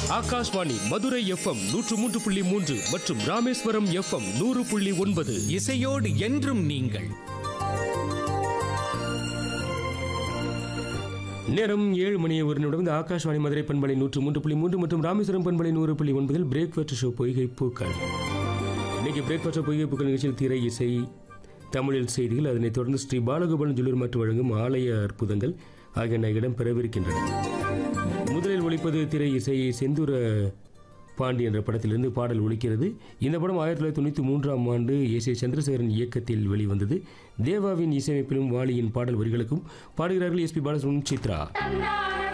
Akashvani Madurai FM நூற்று மூன்று புள்ளி மூன்று மற்றும் ராமேஸ்வரம் எஃப்எம் நூறு புள்ளி ஒன்பது இசையோடு என்றும் நீங்கள் நேரம் ஏழு மணி ஒரு நிமிடம் இந்த ஆகாஷ்வாணி மதுரை பண்பலை நூற்று மூன்று புள்ளி மூன்று மற்றும் ராமேஸ்வரம் பண்பலை நூறு புள்ளி ஒன்பதில் பிரேக்ஃபாஸ்ட் ஷோ பொய்கை பூக்கள் இன்னைக்கு பிரேக்ஃபாஸ்ட் ஷோ பொய்கை பூக்கள் நிகழ்ச்சியில் திரை இசை தமிழில் செய்திகள் அதனைத் தொடர்ந்து ஸ்ரீ பாலகோபாலன் ஜுவல்லர் மற்றும் வழங்கும் ஆலய அற்புதங்கள் ஆகியன இடம்பெறவிருக்கின்றன முதலில் ஒலிப்பது திரை இசை செந்தூர பாண்டி என்ற படத்திலிருந்து பாடல் ஒலிக்கிறது இந்த படம் ஆயிரத்தி தொள்ளாயிரத்தி தொண்ணூற்றி மூன்றாம் ஆண்டு எஸ் ஏ சந்திரசேகரன் இயக்கத்தில் வெளிவந்தது தேவாவின் இசையமைப்பிலும் வாலியின் பாடல் வரிகளுக்கும் பாடுகிறார்கள் எஸ்பி பாலசுப்ரமணியம் சித்ரா தந்தான